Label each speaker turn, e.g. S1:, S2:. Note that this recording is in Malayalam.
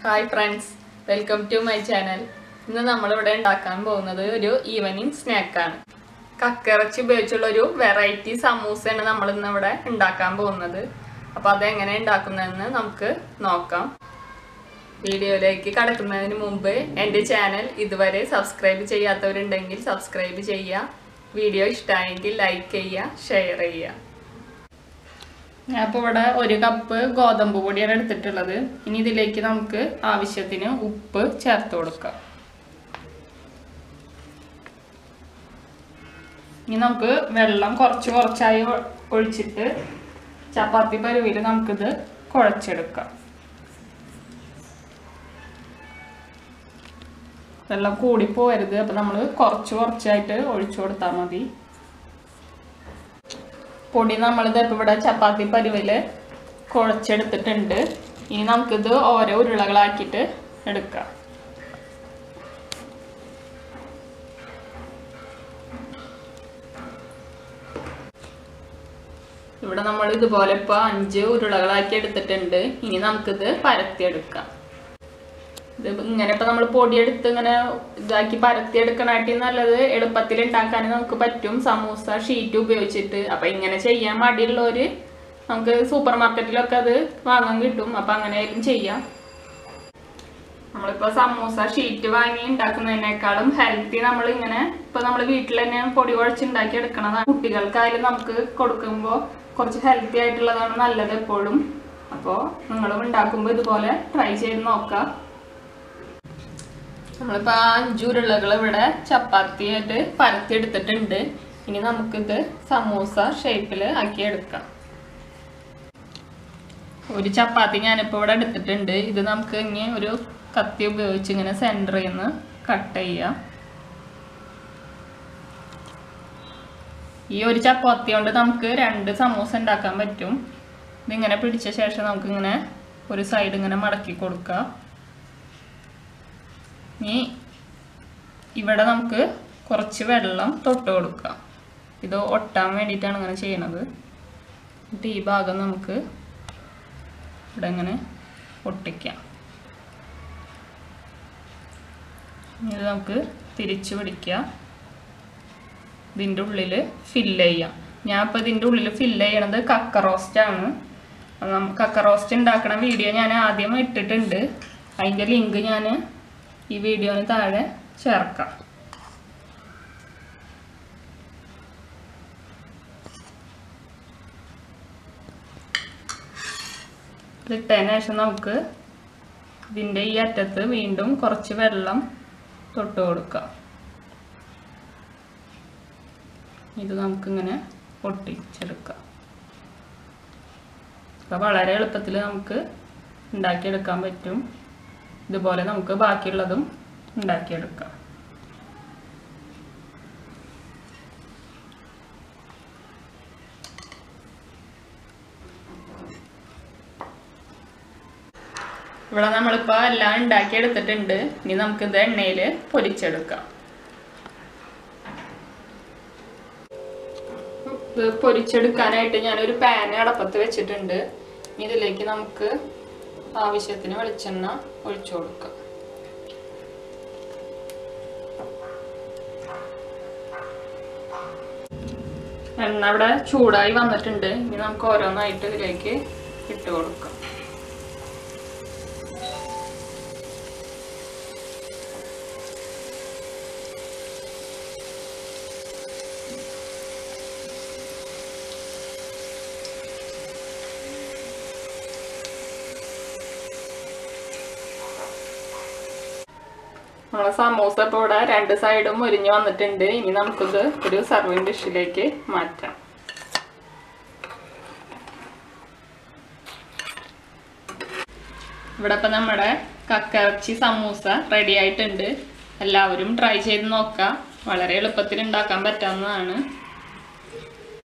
S1: hi friends welcome to my channel ഇന്ന് നമ്മളിവിടെ ഉണ്ടാക്കാൻ പോകുന്നത് ഒരു ഈവനിങ് സ്നാക്കാണ് കക്കിറച്ചി ഉപയോഗിച്ചുള്ള ഒരു വെറൈറ്റി സമൂസയാണ് നമ്മൾ ഇന്ന് ഇവിടെ ഉണ്ടാക്കാൻ പോകുന്നത് അപ്പോൾ അതെങ്ങനെ ഉണ്ടാക്കുന്നതെന്ന് നമുക്ക് നോക്കാം വീഡിയോയിലേക്ക് കടക്കുന്നതിന് മുമ്പ് എൻ്റെ ചാനൽ ഇതുവരെ സബ്സ്ക്രൈബ് ചെയ്യാത്തവരുണ്ടെങ്കിൽ സബ്സ്ക്രൈബ് ചെയ്യുക വീഡിയോ ഇഷ്ടമായെങ്കിൽ ലൈക്ക് ചെയ്യുക ഷെയർ ചെയ്യുക ഞാനിപ്പോൾ ഇവിടെ ഒരു കപ്പ് ഗോതമ്പ് പൊടിയാണ് എടുത്തിട്ടുള്ളത് ഇനി ഇതിലേക്ക് നമുക്ക് ആവശ്യത്തിന് ഉപ്പ് ചേർത്ത് കൊടുക്കാം ഇനി നമുക്ക് വെള്ളം കുറച്ച് കുറച്ചായി ഒ- ഒഴിച്ചിട്ട് ചപ്പാത്തി പരുവിൽ നമുക്കിത് കുഴച്ചെടുക്കാം വെള്ളം കൂടി പോകരുത് അപ്പം നമ്മൾ കുറച്ച് കുറച്ചായിട്ട് ഒഴിച്ചു കൊടുത്താൽ മതി പൊടി നമ്മളിത് ഇപ്പം ഇവിടെ ചപ്പാത്തി പരുവില് കുഴച്ചെടുത്തിട്ടുണ്ട് ഇനി നമുക്കിത് ഓരോ ഉരുളകളാക്കിയിട്ട് എടുക്കാം ഇവിടെ നമ്മൾ ഇതുപോലെ ഇപ്പോൾ അഞ്ച് ഉരുളകളാക്കി എടുത്തിട്ടുണ്ട് ഇനി നമുക്കിത് പരത്തിയെടുക്കാം ഇത് ഇങ്ങനെ ഇപ്പൊ നമ്മൾ പൊടിയെടുത്ത് ഇങ്ങനെ ഇതാക്കി പരത്തി എടുക്കണാട്ടി നല്ലത് എളുപ്പത്തിൽ ഉണ്ടാക്കാൻ നമുക്ക് പറ്റും സമൂസ ഷീറ്റ് ഉപയോഗിച്ചിട്ട് അപ്പൊ ഇങ്ങനെ ചെയ്യാൻ മടിയുള്ളവര് നമുക്ക് സൂപ്പർ മാർക്കറ്റിലൊക്കെ അത് വാങ്ങാൻ കിട്ടും അപ്പൊ അങ്ങനെയായാലും ചെയ്യാം നമ്മളിപ്പോ സമൂസ ഷീറ്റ് വാങ്ങി ഉണ്ടാക്കുന്നതിനേക്കാളും ഹെൽത്തി നമ്മൾ ഇങ്ങനെ ഇപ്പൊ നമ്മൾ വീട്ടിൽ തന്നെ പൊടി കുഴച്ച് ഉണ്ടാക്കി എടുക്കണതാണ് കുട്ടികൾക്കായാലും നമുക്ക് കൊടുക്കുമ്പോൾ കുറച്ച് ഹെൽത്തി ആയിട്ടുള്ളതാണ് നല്ലത് എപ്പോഴും അപ്പോൾ നിങ്ങളും ഉണ്ടാക്കുമ്പോൾ ഇതുപോലെ ട്രൈ ചെയ്ത് നോക്കാം നമ്മളിപ്പോ ആ അഞ്ചുരുളകൾ ഇവിടെ ചപ്പാത്തി ആയിട്ട് പരത്തി എടുത്തിട്ടുണ്ട് ഇനി നമുക്കിത് സമൂസ ഷേപ്പിൽ ആക്കി എടുക്കാം ഒരു ചപ്പാത്തി ഞാനിപ്പോൾ ഇവിടെ എടുത്തിട്ടുണ്ട് ഇത് നമുക്ക് ഇനി ഒരു കത്തി ഉപയോഗിച്ച് ഇങ്ങനെ സെൻറ്ററിൽ നിന്ന് കട്ട് ചെയ്യാം ഈ ഒരു ചപ്പാത്തി കൊണ്ട് നമുക്ക് രണ്ട് സമൂസ ഉണ്ടാക്കാൻ പറ്റും ഇതിങ്ങനെ പിടിച്ച ശേഷം നമുക്കിങ്ങനെ ഒരു സൈഡ് ഇങ്ങനെ മടക്കി കൊടുക്കാം ഇനി ഇവിടെ നമുക്ക് കുറച്ച് വെള്ളം തൊട്ട് കൊടുക്കാം ഇത് ഒട്ടാൻ വേണ്ടിയിട്ടാണ് ഇങ്ങനെ ചെയ്യണത് എന്നിട്ട് ഈ ഭാഗം നമുക്ക് ഇവിടെ ഇങ്ങനെ ഒട്ടിക്കാം ഇനി ഇത് നമുക്ക് തിരിച്ചു പിടിക്കാം ഇതിൻ്റെ ഉള്ളിൽ ഫില്ല് ചെയ്യാം ഞാൻ ഇപ്പോൾ ഇതിൻ്റെ ഉള്ളിൽ ഫില്ല് ചെയ്യണത് കക്ക റോസ്റ്റാണ് കക്ക റോസ്റ്റ് ഉണ്ടാക്കണ വീഡിയോ ഞാൻ ആദ്യം ഇട്ടിട്ടുണ്ട് അതിൻ്റെ ലിങ്ക് ഞാൻ ഈ വീഡിയോന് താഴെ ചേർക്കാം ഇതിട്ടതിന് ശേഷം നമുക്ക് ഇതിൻ്റെ ഈ അറ്റത്ത് വീണ്ടും കുറച്ച് വെള്ളം തൊട്ട് കൊടുക്കാം ഇത് നമുക്കിങ്ങനെ ഒട്ടിച്ചെടുക്കാം അപ്പോൾ വളരെ എളുപ്പത്തിൽ നമുക്ക് ഉണ്ടാക്കിയെടുക്കാൻ പറ്റും ഇതുപോലെ നമുക്ക് ബാക്കിയുള്ളതും ഉണ്ടാക്കിയെടുക്കാം ഇവിടെ നമ്മളിപ്പോൾ എല്ലാം ഉണ്ടാക്കിയെടുത്തിട്ടുണ്ട് ഇനി നമുക്കിത് എണ്ണയിൽ പൊരിച്ചെടുക്കാം ഇത് പൊരിച്ചെടുക്കാനായിട്ട് ഞാനൊരു പാൻ അടപ്പത്ത് വെച്ചിട്ടുണ്ട് ഇനി ഇതിലേക്ക് നമുക്ക് ആവശ്യത്തിന് വെളിച്ചെണ്ണ ഒഴിച്ചു കൊടുക്കാം എണ്ണ ഇവിടെ ചൂടായി വന്നിട്ടുണ്ട് ഇനി നമുക്ക് ഓരോന്നായിട്ട് ഇതിലേക്ക് ഇട്ട് കൊടുക്കാം നമ്മളെ സമൂസ ഇപ്പോൾ ഇവിടെ രണ്ട് സൈഡും മുരിഞ്ഞ് വന്നിട്ടുണ്ട് ഇനി നമുക്കിത് ഒരു സർവിങ് ഡിഷിലേക്ക് മാറ്റാം ഇവിടെ ഇപ്പം നമ്മുടെ കക്കറച്ചി സമൂസ റെഡി ആയിട്ടുണ്ട് എല്ലാവരും ട്രൈ ചെയ്ത് നോക്കാം വളരെ എളുപ്പത്തിൽ ഉണ്ടാക്കാൻ പറ്റാവുന്നതാണ്